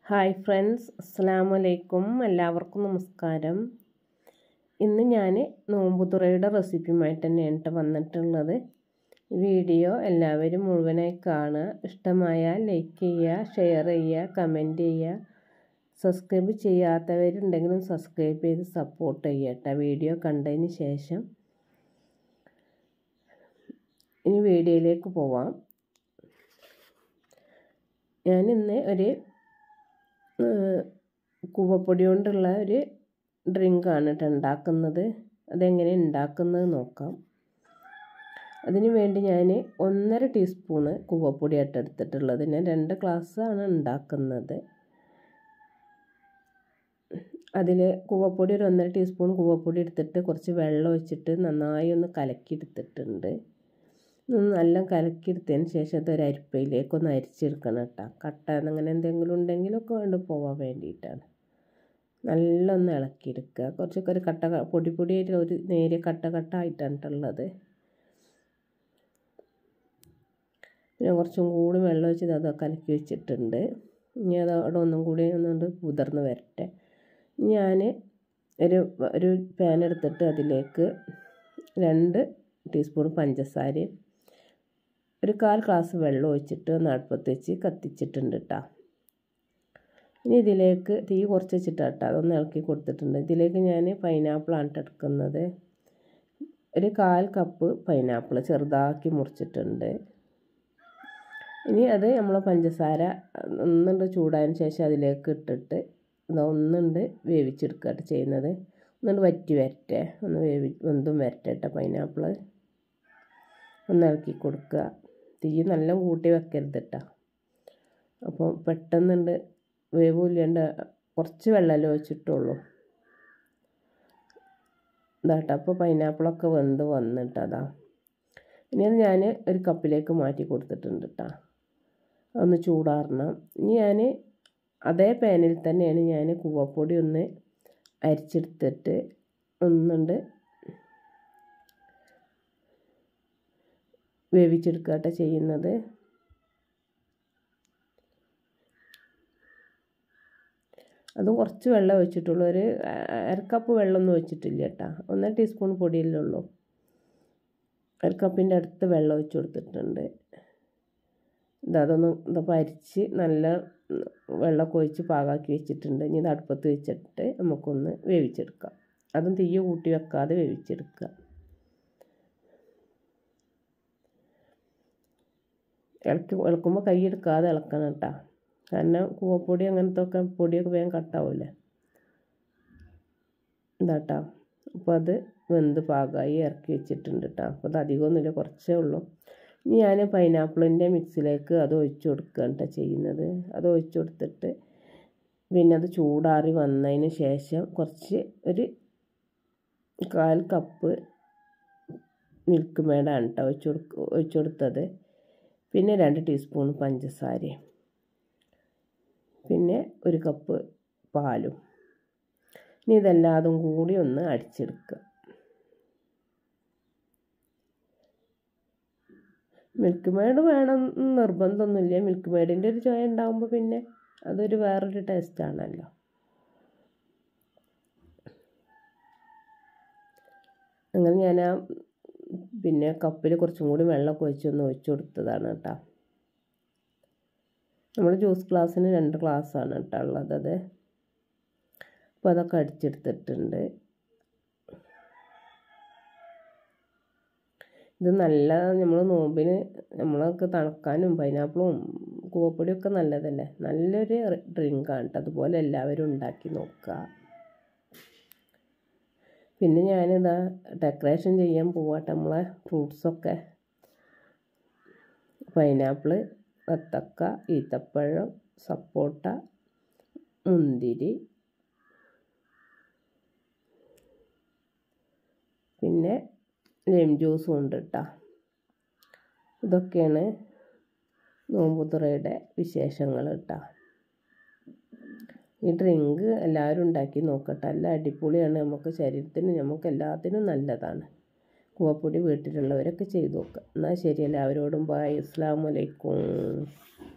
hi friends അസ്സാം വലൈക്കും എല്ലാവർക്കും നമസ്കാരം ഇന്ന് ഞാൻ നോമ്പുതുറയുടെ റെസിപ്പിയുമായിട്ട് തന്നെയാണ് കേട്ടോ വന്നിട്ടുള്ളത് വീഡിയോ എല്ലാവരും മുഴുവനായി കാണുക ഇഷ്ടമായാൽ ലൈക്ക് ചെയ്യുക ഷെയർ ചെയ്യുക കമൻറ്റ് ചെയ്യുക സബ്സ്ക്രൈബ് ചെയ്യാത്തവരുണ്ടെങ്കിലും സബ്സ്ക്രൈബ് ചെയ്ത് സപ്പോർട്ട് ചെയ്യുക കേട്ടോ വീഡിയോ കണ്ടതിന് ശേഷം ഇനി വീഡിയോയിലേക്ക് പോവാം ഞാനിന്ന് ഒരു കൂവപ്പൊടി കൊണ്ടുള്ള ഒരു ഡ്രിങ്കാണ് കേട്ടോ ഉണ്ടാക്കുന്നത് അതെങ്ങനെ ഉണ്ടാക്കുന്നത് നോക്കാം അതിന് വേണ്ടി ഞാൻ ഒന്നര ടീസ്പൂണ് കൂവപ്പൊടിയായിട്ട് എടുത്തിട്ടുള്ളത് ഞാൻ രണ്ട് ഗ്ലാസ്സാണ് ഉണ്ടാക്കുന്നത് അതിൽ കൂവപ്പൊടി ഒരു ഒന്നര ടീസ്പൂൺ കൂവപ്പൊടി എടുത്തിട്ട് കുറച്ച് വെള്ളം ഒഴിച്ചിട്ട് നന്നായി ഒന്ന് കലക്കി എടുത്തിട്ടുണ്ട് നല്ല കലക്കിയെടുത്തതിന് ശേഷം അത് ഒരു അരിപ്പയിലേക്ക് ഒന്ന് അരിച്ചെടുക്കണം കേട്ടോ കട്ട അങ്ങനെ എന്തെങ്കിലും ഉണ്ടെങ്കിലൊക്കെ കൊണ്ട് പോകാൻ വേണ്ടിയിട്ടാണ് നല്ല ഒന്ന് ഇളക്കിയെടുക്കുക കുറച്ചൊക്കെ ഒരു കട്ട പൊടി പൊടിയായിട്ട് ഒരു നേരിയ കട്ട കട്ട ആയിട്ടാണ് ഉള്ളത് പിന്നെ കുറച്ചും കൂടി വെള്ളം ഒഴിച്ച് അത് കലക്കി വെച്ചിട്ടുണ്ട് ഇനി അത് അവിടെ ഒന്നും കൂടി ഒന്നുകൊണ്ട് കുതിർന്ന് വരട്ടെ ഞാൻ ഒരു ഒരു പാൻ എടുത്തിട്ട് അതിലേക്ക് രണ്ട് ടീസ്പൂൺ പഞ്ചസാരയും ഒരു കാൽ ഗ്ലാസ് വെള്ളം ഒഴിച്ചിട്ട് ഒന്ന് അടുപ്പത്ത് വെച്ച് കത്തിച്ചിട്ടുണ്ട് കേട്ടോ ഇനി ഇതിലേക്ക് തീ കുറച്ച് വെച്ചിട്ടാട്ടോ അതൊന്ന് ഇളക്കി കൊടുത്തിട്ടുണ്ട് ഇതിലേക്ക് ഞാൻ പൈനാപ്പിളാണ് എടുക്കുന്നത് ഒരു കാൽ കപ്പ് പൈനാപ്പിൾ ചെറുതാക്കി മുറിച്ചിട്ടുണ്ട് ഇനി അത് നമ്മൾ പഞ്ചസാര ഒന്നുണ്ട് ചൂടായതിന് ശേഷം അതിലേക്ക് ഇട്ടിട്ട് ഒന്നുണ്ട് വേവിച്ചെടുക്കുകയാണ് ചെയ്യുന്നത് ഒന്നുകൊണ്ട് വറ്റി വരട്ടെ ഒന്ന് വേവി വെന്തും വരട്ടെ കേട്ടോ പൈനാപ്പിൾ ഒന്ന് ഇളക്കി കൊടുക്കുക തീ നല്ല കൂട്ടി വെക്കരുത് കേട്ടോ അപ്പോൾ പെട്ടെന്നുണ്ട് വേവില്ലാണ്ട് കുറച്ച് വെള്ളമല്ലേ ഒഴിച്ചിട്ടുള്ളൂ ഇതാട്ടോ അപ്പോൾ പൈനാപ്പിളൊക്കെ വെന്ത് വന്നിട്ട് അതാ ഇനി അത് ഞാൻ ഒരു കപ്പിലേക്ക് മാറ്റി കൊടുത്തിട്ടുണ്ട് കേട്ടോ ഒന്ന് ചൂടാറണം ഇനി ഞാൻ അതേ പാനിൽ തന്നെയാണ് ഞാൻ കൂവപ്പൊടി ഒന്ന് അരിച്ചെടുത്തിട്ട് ഒന്നുണ്ട് വേവിച്ചെടുക്കട്ടെ ചെയ്യുന്നത് അതും കുറച്ച് വെള്ളം ഒഴിച്ചിട്ടുള്ളൂ ഒരു അരക്കപ്പ് വെള്ളമൊന്നും ഒഴിച്ചിട്ടില്ല കേട്ടോ ഒന്നര ടീസ്പൂൺ പൊടിയല്ലേ ഉള്ളൂ അരക്കപ്പിൻ്റെ അടുത്ത് വെള്ളം ഒഴിച്ച് കൊടുത്തിട്ടുണ്ട് ഇത് അതൊന്ന് ഇതപ്പോൾ അരിച്ച് നല്ല വെള്ളമൊക്കെ ഒഴിച്ച് പാകാക്കി വെച്ചിട്ടുണ്ട് ഇനി ഇത് അടുപ്പത്ത് വെച്ചിട്ട് നമുക്കൊന്ന് വേവിച്ചെടുക്കാം അതും തീ കൂട്ടി വെക്കാതെ വേവിച്ചെടുക്കുക ഇളക്കി ഇളക്കുമ്പോൾ കൈ എടുക്കാതെ ഇളക്കണം കേട്ടോ കാരണം കൂവപ്പൊടി അങ്ങനത്തെ ഒക്കെ പൊടിയൊക്കെ വേഗം കട്ടാവില്ലേ ഇതാട്ടോ അപ്പോൾ അത് വെന്ത് പാകമായി ഇറക്കി വെച്ചിട്ടുണ്ട് കേട്ടോ അപ്പോൾ അത് അധികമൊന്നുമില്ല കുറച്ചേ ഉള്ളൂ ഇനി ഞാൻ പൈനാപ്പിളിൻ്റെ മിക്സിലേക്ക് അത് ഒഴിച്ചു കൊടുക്കുകയാണ് കേട്ടോ ചെയ്യുന്നത് അത് ഒഴിച്ചു കൊടുത്തിട്ട് പിന്നെ അത് ചൂടാറി വന്നതിന് ശേഷം കുറച്ച് ഒരു കാൽ കപ്പ് മിൽക്ക് മേഡാണ് കേട്ടോ ഒഴിച്ചു കൊടുക്ക ഒഴിച്ചു കൊടുത്തത് പിന്നെ രണ്ട് ടീസ്പൂൺ പഞ്ചസാരയും പിന്നെ ഒരു കപ്പ് പാലും ഇനി ഇതെല്ലാതും കൂടി ഒന്ന് അടിച്ചെടുക്കുക മിൽക്ക് മേഡ് വേണം നിർബന്ധമൊന്നുമില്ല മിൽക്ക് മേഡിൻ്റെ ഒരു ചോയ ഉണ്ടാകുമ്പോൾ പിന്നെ അതൊരു വേറൊരു ടേസ്റ്റാണല്ലോ അങ്ങനെ ഞാൻ ആ പിന്നെ കപ്പിൽ കുറച്ചും കൂടി വെള്ളമൊക്കെ ഒഴിച്ചൊന്ന് ഒഴിച്ചു കൊടുത്തതാണ് കേട്ടോ നമ്മൾ ജ്യൂസ് ഗ്ലാസ്സിന് രണ്ട് ഗ്ലാസ്സാണ് കേട്ടോ ഉള്ളത് അത് അപ്പോൾ അതൊക്കെ അടിച്ചെടുത്തിട്ടുണ്ട് ഇത് നല്ല നമ്മൾ നോമ്പിന് നമ്മളൊക്കെ തണുക്കാനും പൈനാപ്പിളും കൂവപ്പൊടിയൊക്കെ നല്ലതല്ലേ നല്ലൊരു ഡ്രിങ്കാണ് കേട്ടോ അതുപോലെ എല്ലാവരും ഉണ്ടാക്കി നോക്കുക പിന്നെ ഞാനിതാ ഡെക്കറേഷൻ ചെയ്യാൻ പോവാട്ടെ നമ്മളെ ഫ്രൂട്ട്സൊക്കെ പൈനാപ്പിൾ വത്തക്ക ഈത്തപ്പഴം സപ്പോട്ട മുന്തിരി പിന്നെ ലെയിം ജ്യൂസും ഉണ്ട് കേട്ടോ ഇതൊക്കെയാണ് നോമ്പുതുറയുടെ വിശേഷങ്ങൾ കേട്ടോ ഈ ഡ്രിങ്ക് എല്ലാവരും ഉണ്ടാക്കി നോക്കട്ടെ നല്ല അടിപൊളിയാണ് നമുക്ക് ശരീരത്തിന് നമുക്ക് എല്ലാത്തിനും നല്ലതാണ് കൂവപ്പൊടി വീട്ടിലുള്ളവരൊക്കെ ചെയ്ത് നോക്കുക എന്നാൽ ശരി എല്ലാവരോടും ബായ് അസ്സാം വലൈക്കും